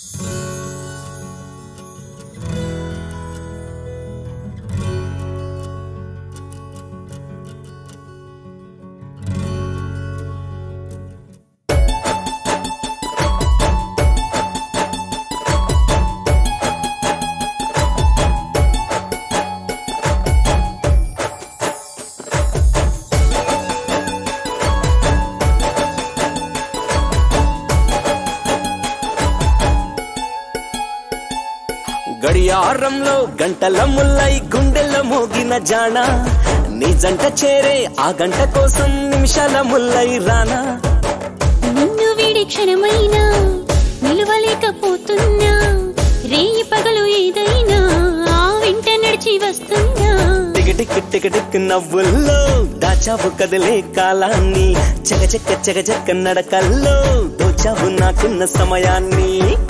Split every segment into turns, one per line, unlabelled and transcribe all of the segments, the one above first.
గడియారంలో గంటల ముల్లై గుండెల మోగిన జాణ నీ జంట చేరే ఆ గంట కోసం నిమిషాల ముల్లై రానా
నిన్ను వీడి క్షణమైనా నిలవలేకపోతున్నా రేయి పగలు ఏదైనా ఆ వెంట నడిచి వస్తున్నా
టికటిక్ టికటిక్ నవ్వుల్లో దాచావు కదిలే కాలాన్ని చకచక్క చకచక్క నడకల్లో దోచావు నాకున్న సమయాన్ని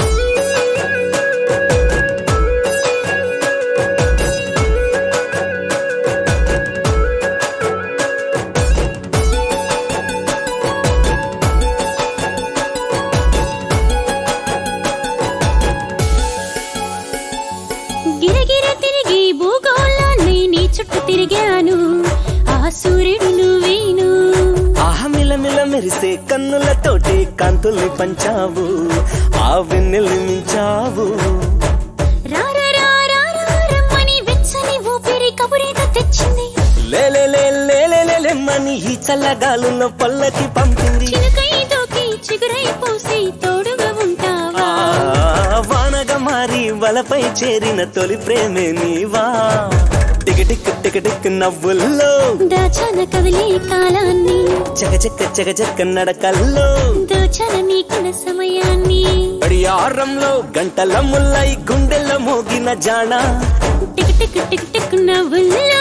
గిరగిర తిరిగి భూగోళాన్ని నీ చుట్టూ తిరిగాను ఆ సూర్యుడు నువ్వేను
ఆహమిల మిల మెరిసే కన్నులతోటి కాంతుల్ని పంచావు ఆ వెన్నెల్ని మించావు
రారా రారా రమ్మని వెచ్చని ఊపిరి కబురేదో తెచ్చింది
లేలే లేలేమని ఈ చల్లగాలున్న పల్లకి పంపింది
చినుకై దూకి చిగురై పోసి తోడుగా ఉంటావా
ఆ, వానగా మారి వలపై చేరిన తొలి ప్రేమే నీవా టికటిక్ టికటిక్ నవ్వుల్లో
దాచాన కదిలే కాలాన్ని
చకచక్క చకచక్క నడకల్లో
దోచాన నీకున్న సమయాన్ని
గడియారంలో గంటల ముల్లై గుండెల మోగిన జాణ
టిక్ టిక్ టిక్ టిక్ నవ్వుల్లా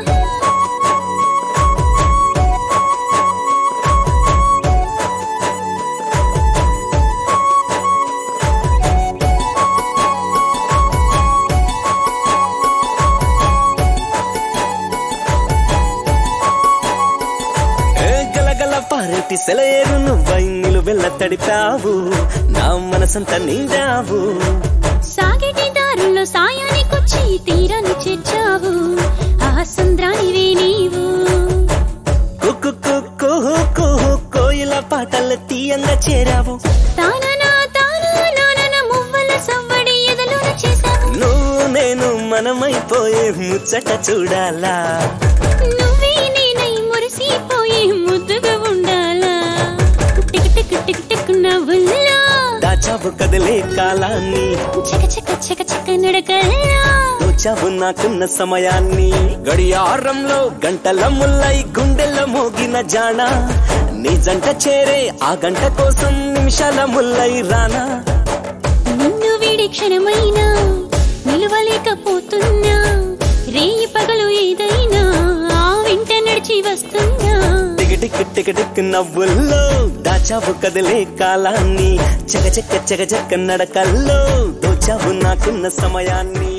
ఏ గలగల పారేటి సెలయేరు నువ్వై నిలువెల్ల తడిపావు నా మనసంతా నిండావు
సాగేటి దారుల్లో సాయానికొచ్చి తీరాన్ని చేర్చావు ఆ సంద్రానివే నీవు
కుక్కు కుక్కు కుహు కోయిల పాటలు తీయంగా చేరావు
తాననా తాననా మువ్వల సవ్వడి ఎదలోన చేశావు
నువ్వు నేను మనమైపోయే ముచ్చట చూడాలా
నువ్వే నేనై మురిసిపోయి ముద్దుగా ఉండాలా టిక్ టిక్ టిక్ టిక్ నవ్వుల్లా
దాచావు కదిలే కాలాన్ని
చక చక చక చక నడకల్లా
దోచావు నాకున్న సమయాన్ని గడియారంలో గంటల ముల్లై గుండెల మోగిన జాణ నీ జంట చేరే ఆ గంట కోసం నిమిషాల ముల్లై రానా
నిన్ను వీడి క్షణమైనా నిలవలేకపోతున్నా రేయి పగలు ఏదైనా ఆ వెంట నడిచి వస్తున్నా
టికటిక్ టికటిక్ నవ్వుల్లో దాచావు కదిలే కాలాన్ని చకచక్క చకచక్క నడకల్లో దోచావు నాకున్న సమయాన్ని